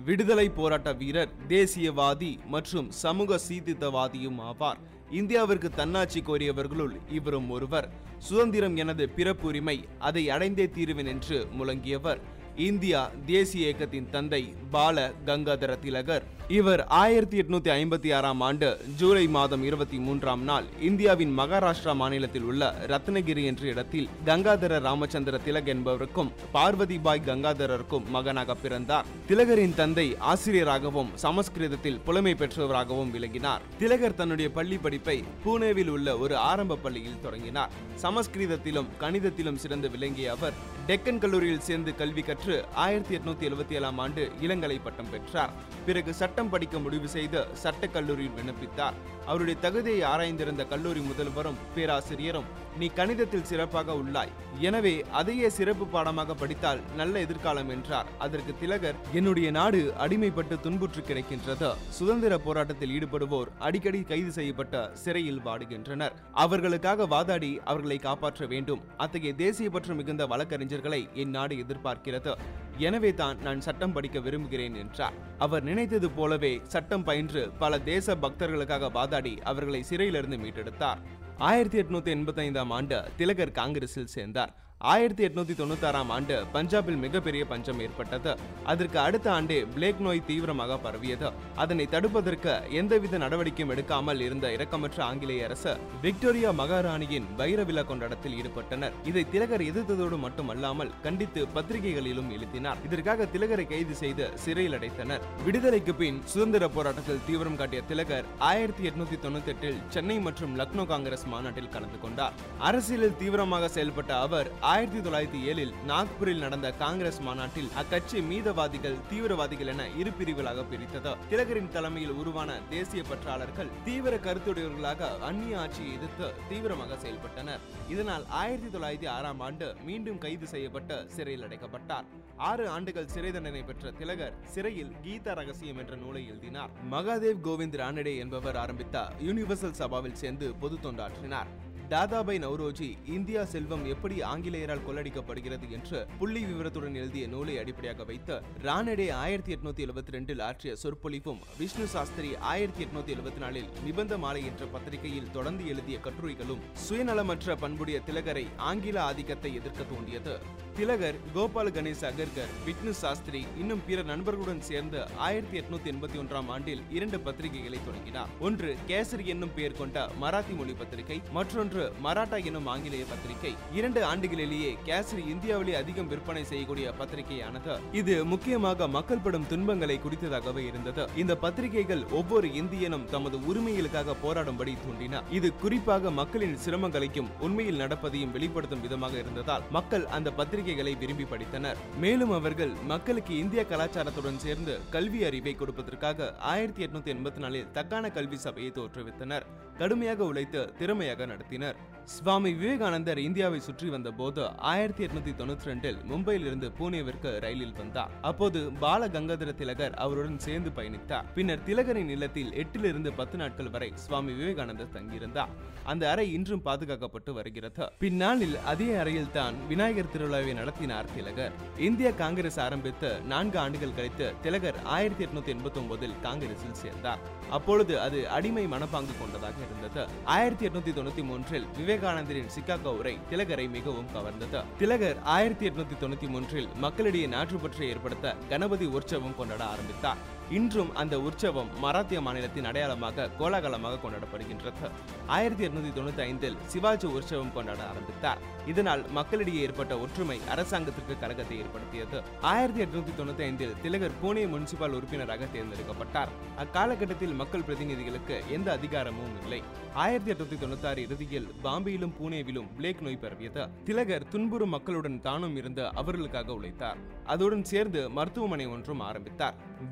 விடுதலை போராட்ட வீரர் தேசியவாதி மற்றும் சமூக சீர்திருத்தவாதியும் ஆவார் இந்தியாவிற்கு தன்னாட்சி கோரியவர்களுள் இவரும் ஒருவர் சுதந்திரம் எனது பிறப்புரிமை அதை அடைந்தே தீருவேன் என்று முழங்கியவர் இந்தியா தேசிய இயக்கத்தின் தந்தை பால கங்காதர திலகர் இவர் ஆயிரத்தி எட்நூத்தி ஐம்பத்தி ஆறாம் ஆண்டு ஜூலை மாதம் இருபத்தி மூன்றாம் நாள் இந்தியாவின் மகாராஷ்டிரா மாநிலத்தில் உள்ள ரத்னகிரி என்ற இடத்தில் கங்காதர ராமச்சந்திர திலக் என்பவருக்கும் பார்வதிபாய் கங்காதரருக்கும் மகனாக பிறந்தார் திலகரின் தந்தை ஆசிரியராகவும் சமஸ்கிருதத்தில் புலமை பெற்றவராகவும் விளங்கினார் திலகர் தன்னுடைய பள்ளி படிப்பை பூனேவில் உள்ள ஒரு ஆரம்ப பள்ளியில் தொடங்கினார் சமஸ்கிருதத்திலும் கணிதத்திலும் சிறந்து விளங்கிய அவர் டெக்கன் கல்லூரியில் சேர்ந்து கல்வி கற்று ஆயிரத்தி எட்நூத்தி எழுபத்தி ஏழாம் ஆண்டு இளங்கலை பட்டம் பெற்றார் பிறகு சட்டம் படிக்க முடிவு செய்து சட்டக் கல்லூரியில் விண்ணப்பித்தார் அவருடைய தகுதியை ஆராய்ந்திருந்த கல்லூரி முதல்வரும் பேராசிரியரும் நீ கணிதத்தில் சிறப்பாக உள்ளாய் எனவே அதையே சிறப்பு பாடமாக படித்தால் நல்ல எதிர்காலம் என்றார் அதற்கு திலகர் என்னுடைய நாடு அடிமைப்பட்டு துன்புற்று கிடைக்கின்றது சுதந்திர போராட்டத்தில் ஈடுபடுவோர் அடிக்கடி கைது செய்யப்பட்ட சிறையில் வாடுகின்றனர் அவர்களுக்காக வாதாடி அவர்களை காப்பாற்ற வேண்டும் அத்தகைய தேசியப்பற்று மிகுந்த வழக்கறிஞர்களை என் நாடு எதிர்பார்க்கிறது எனவே தான் நான் சட்டம் படிக்க விரும்புகிறேன் என்றார் அவர் நினைத்தது போலவே சட்டம் பயின்று பல தேச பக்தர்களுக்காக வாதாடி அவர்களை சிறையிலிருந்து மீட்டெடுத்தார் ஆயிரத்தி எட்நூத்தி எண்பத்தி ஐந்தாம் ஆண்டு திலகர் காங்கிரஸில் சேர்ந்தார் ஆயிரத்தி எட்நூத்தி தொண்ணூத்தாறாம் ஆண்டு பஞ்சாபில் மிகப்பெரிய பஞ்சம் ஏற்பட்டது அதற்கு அடுத்த ஆண்டே பிளேக் நோய் தீவிரமாக பரவியது அதனை தடுப்பதற்கு எந்தவித நடவடிக்கையும் எடுக்காமல் இருந்த இரக்கமற்ற ஆங்கிலேய அரசு விக்டோரியா மகாராணியின் வைர விழா கொண்டாட்டத்தில் ஈடுபட்டனர் இதை திலகர் எதிர்த்ததோடு மட்டுமல்லாமல் கண்டித்து பத்திரிகைகளிலும் எழுதினார் இதற்காக திலகரை கைது செய்து சிறையில் அடைத்தனர் விடுதலைக்கு பின் சுதந்திர போராட்டத்தில் தீவிரம் காட்டிய திலகர் ஆயிரத்தி எட்நூத்தி தொண்ணூத்தி எட்டில் சென்னை மற்றும் லக்னோ காங்கிரஸ் மாநாட்டில் கலந்து கொண்டார் அரசியலில் தீவிரமாக செயல்பட்ட அவர் ஆயிரத்தி தொள்ளாயிரத்தி ஏழில் நாக்பூரில் நடந்த காங்கிரஸ் மாநாட்டில் அக்கட்சி மீதவாதிகள் தீவிரவாதிகள் என இரு பிரிவுகளாக பிரித்தது திலகரின் தலைமையில் உருவான தேசிய பற்றாளர்கள் தீவிர கருத்துடையவர்களாக அந்நிய ஆட்சியை எதிர்த்து தீவிரமாக செயல்பட்டனர் இதனால் ஆயிரத்தி தொள்ளாயிரத்தி ஆறாம் ஆண்டு மீண்டும் கைது செய்யப்பட்டு சிறையில் அடைக்கப்பட்டார் ஆறு ஆண்டுகள் சிறை தண்டனை பெற்ற திலகர் சிறையில் கீதா ரகசியம் என்ற நூலை எழுதினார் மகாதேவ் கோவிந்த் ரானடே என்பவர் ஆரம்பித்த யூனிவர்சல் சபாவில் சேர்ந்து பொது தொண்டாற்றினார் தாதாபாய் நவ்ரோஜி இந்தியா செல்வம் எப்படி ஆங்கிலேயரால் கொள்ளடிக்கப்படுகிறது என்று புள்ளி விவரத்துடன் எழுதிய நூலை அடிப்படையாக வைத்து ரானடே ஆயிரத்தி எட்நூத்தி எழுபத்தி ரெண்டில் ஆற்றிய சொற்பொழிவும் விஷ்ணு சாஸ்திரி ஆயிரத்தி எட்நூத்தி எழுபத்தி நாலில் நிபந்த மாலை என்ற பத்திரிகையில் தொடர்ந்து எழுதிய கட்டுரைகளும் சுயநலமற்ற பண்புடைய திலகரை ஆங்கில ஆதிக்கத்தை எதிர்க்க தூண்டியது திலகர் கோபால் கணேஷ் அகர்கர் விஷ்ணு சாஸ்திரி இன்னும் பிற நண்பர்களுடன் சேர்ந்து ஆயிரத்தி எட்நூத்தி எண்பத்தி ஒன்றாம் ஆண்டில் இரண்டு பத்திரிகைகளை தொடங்கினார் ஒன்று கேசரி என்னும் பெயர் கொண்ட மராத்தி மொழி பத்திரிகை மற்றொன்று மராட்டா என்னும் ஆங்கிலேய பத்திரிகை இரண்டு ஆண்டுகளிலேயே கேசரி இந்தியாவிலே அதிகம் விற்பனை செய்யக்கூடிய பத்திரிகையானது இது முக்கியமாக மக்கள் படும் துன்பங்களை குறித்ததாகவே இருந்தது இந்த பத்திரிகைகள் ஒவ்வொரு இந்தியனும் தமது உரிமைகளுக்காக போராடும்படி தூண்டின இது குறிப்பாக மக்களின் சிரமங்களையும் உண்மையில் நடப்பதையும் வெளிப்படுத்தும் விதமாக இருந்ததால் மக்கள் அந்த பத்திரிகைகளை விரும்பி படித்தனர் மேலும் அவர்கள் மக்களுக்கு இந்திய கலாச்சாரத்துடன் சேர்ந்து கல்வி அறிவை கொடுப்பதற்காக ஆயிரத்தி எட்நூத்தி எண்பத்தி நாலில் தக்கான கல்வி சபையை தோற்றுவித்தனர் கடுமையாக உழைத்து திறமையாக நடத்தினர் சுவாமி விவேகானந்தர் இந்தியாவை சுற்றி வந்த போது ஆயிரத்தி எட்நூத்தி தொண்ணூத்தி ரெண்டில் மும்பையில் இருந்து பூனேவிற்கு ரயிலில் வந்தார் அப்போது பால கங்காதர திலகர் அவருடன் சேர்ந்து பயணித்தார் பின்னர் திலகரின் இல்லத்தில் எட்டிலிருந்து பத்து நாட்கள் வரை சுவாமி விவேகானந்தர் தங்கியிருந்தார் அந்த அறை இன்றும் பாதுகாக்கப்பட்டு வருகிறது பின்னாளில் அதே அறையில் தான் விநாயகர் திருவிழாவை நடத்தினார் திலகர் இந்திய காங்கிரஸ் ஆரம்பித்து நான்கு ஆண்டுகள் கழித்து திலகர் ஆயிரத்தி எட்நூத்தி எண்பத்தி ஒன்பதில் காங்கிரஸில் சேர்ந்தார் அப்பொழுது அது அடிமை மனப்பாங்கு கொண்டதாக இருந்தது ஆயிரத்தி எட்நூத்தி தொண்ணூத்தி மூன்றில் விவேகானந்தரின் சிக்காகோ உரை திலகரை மிகவும் கவர்ந்தது திலகர் ஆயிரத்தி எட்நூத்தி தொண்ணூத்தி மூன்றில் மக்களிடையே நாட்டுப்பற்றை ஏற்படுத்த கணபதி உற்சவம் கொண்டாட ஆரம்பித்தார் இன்றும் அந்த உற்சவம் மராத்திய மாநிலத்தின் அடையாளமாக கோலாகலமாக கொண்டாடப்படுகின்றது ஆயிரத்தி எட்நூத்தி தொண்ணூத்தி ஐந்தில் சிவாஜி உற்சவம் கொண்டாட ஆரம்பித்தார் இதனால் மக்களிடையே ஏற்பட்ட ஒற்றுமை அரசாங்கத்திற்கு கழகத்தை ஏற்படுத்தியது ஆயிரத்தி எட்நூத்தி தொண்ணூத்தி ஐந்தில் திலகர் பூனே முனிசிபல் உறுப்பினராக தேர்ந்தெடுக்கப்பட்டார் அக்காலகட்டத்தில் மக்கள் பிரதிநிதிகளுக்கு எந்த அதிகாரமும் இல்லை ஆயிரத்தி எட்நூத்தி தொண்ணூத்தி ஆறு இறுதியில் பாம்பேயிலும் பூனேவிலும் பிளேக் நோய் பரவியது திலகர் துன்புறும் மக்களுடன் தானும் இருந்து அவர்களுக்காக உழைத்தார் அதுடன் சேர்ந்து மருத்துவமனை ஒன்றும் ஆரம்பித்தார் பிளேக் நோய்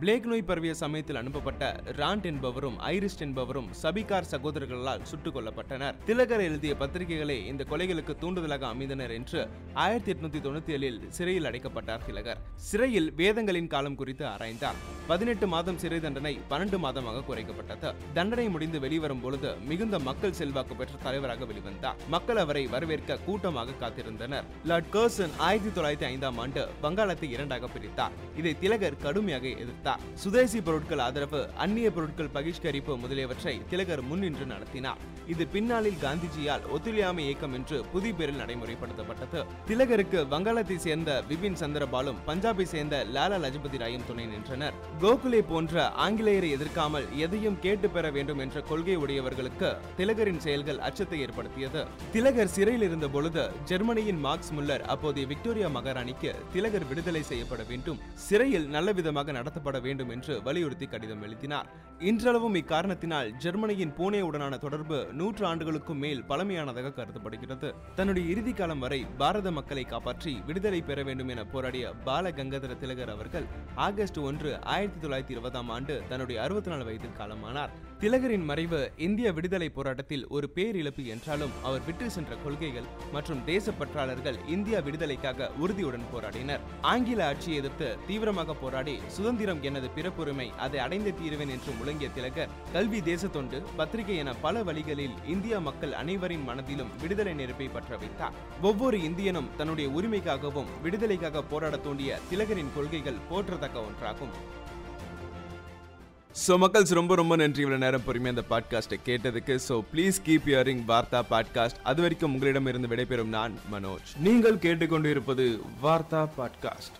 பரவிய சமயத்தில் அனுப்பப்பட்ட ராண்ட் என்பவரும் ஐரிஸ்ட் என்பவரும் சபிகார் சகோதரர்களால் சுட்டுக் கொல்லப்பட்டனர் திலகர் எழுதிய பத்திரிகைகளே இந்த கொலைகளுக்கு தூண்டுதலாக அமைந்தனர் என்று ஆயிரத்தி எட்நூத்தி தொண்ணூத்தி ஏழில் சிறையில் அடைக்கப்பட்டார் திலகர் சிறையில் வேதங்களின் காலம் குறித்து ஆராய்ந்தார் பதினெட்டு மாதம் சிறை தண்டனை பன்னெண்டு மாதமாக குறைக்கப்பட்டது தண்டனை முடிந்து வெளிவரும் பொழுது மிகுந்த மக்கள் செல்வாக்கு பெற்ற தலைவராக வெளிவந்தார் மக்கள் அவரை வரவேற்க கூட்டமாக காத்திருந்தனர் லார்ட் கர்சன் ஆயிரத்தி தொள்ளாயிரத்தி ஐந்தாம் ஆண்டு வங்காளத்தை இரண்டாக பிரித்தார் இதை திலகர் கடுமையாக எதிர்த்தார் சுதேசி பொருட்கள் ஆதரவு அந்நிய பொருட்கள் பகிஷ்கரிப்பு முதலியவற்றை திலகர் முன்னின்று நடத்தினார் இது பின்னாளில் காந்திஜியால் ஒத்துழையாமை இயக்கம் என்று புதிய பேரில் நடைமுறைப்படுத்தப்பட்டது திலகருக்கு வங்காளத்தை சேர்ந்த விபின் சந்திரபாலும் பஞ்சாபை சேர்ந்த லாலா லஜபதி ராயும் துணை நின்றனர் கோகுலே போன்ற ஆங்கிலேயரை எதிர்க்காமல் எதையும் கேட்டு பெற வேண்டும் என்ற கொள்கை உடையவர்களுக்கு திலகரின் செயல்கள் அச்சத்தை ஏற்படுத்தியது திலகர் சிறையில் இருந்த பொழுது ஜெர்மனியின் மார்க்ஸ் முல்லர் அப்போதைய விக்டோரியா மகாராணிக்கு திலகர் விடுதலை செய்யப்பட வேண்டும் சிறையில் நல்ல விதமாக நடத்தப்பட வேண்டும் என்று வலியுறுத்தி கடிதம் எழுதினார் இன்றளவும் இக்காரணத்தினால் ஜெர்மனியின் பூனேவுடனான தொடர்பு நூற்று ஆண்டுகளுக்கும் மேல் பழமையானதாக கருதப்படுகிறது தன்னுடைய இறுதி காலம் வரை பாரத மக்களை காப்பாற்றி விடுதலை பெற வேண்டும் என போராடிய பால கங்காதர திலகர் அவர்கள் ஆகஸ்ட் ஒன்று ஆயிரத்தி தொள்ளாயிரத்தி இருபதாம் ஆண்டு தன்னுடைய அறுபத்தி நாலு வயதில் காலமானார் திலகரின் மறைவு இந்திய விடுதலை போராட்டத்தில் ஒரு பேரிழப்பு என்றாலும் அவர் விட்டு சென்ற கொள்கைகள் மற்றும் தேசப்பற்றாளர்கள் இந்தியா விடுதலைக்காக உறுதியுடன் போராடினர் ஆங்கில ஆட்சியை எதிர்த்து தீவிரமாக போராடி சுதந்திரம் எனது பிறப்புரிமை அதை அடைந்து தீருவேன் என்று முழங்கிய திலகர் கல்வி தேசத்தொண்டு பத்திரிகை என பல வழிகளில் இந்திய மக்கள் அனைவரின் மனதிலும் விடுதலை நெருப்பை பற்ற வைத்தார் ஒவ்வொரு இந்தியனும் தன்னுடைய உரிமைக்காகவும் விடுதலைக்காக போராட தூண்டிய திலகரின் கொள்கைகள் போற்றத்தக்க ஒன்றாகும் ஸோ மக்கள்ஸ் ரொம்ப ரொம்ப நன்றி இவ்வளோ நேரம் பொறுமையாக அந்த பாட்காஸ்ட்டை கேட்டதுக்கு so please keep hearing Vartha podcast அது வரைக்கும் உங்களிடம் இருந்து விடைபெறும் நான் மனோஜ் நீங்கள் கேட்டுக்கொண்டு இருப்பது வார்த்தா பாட்காஸ்ட்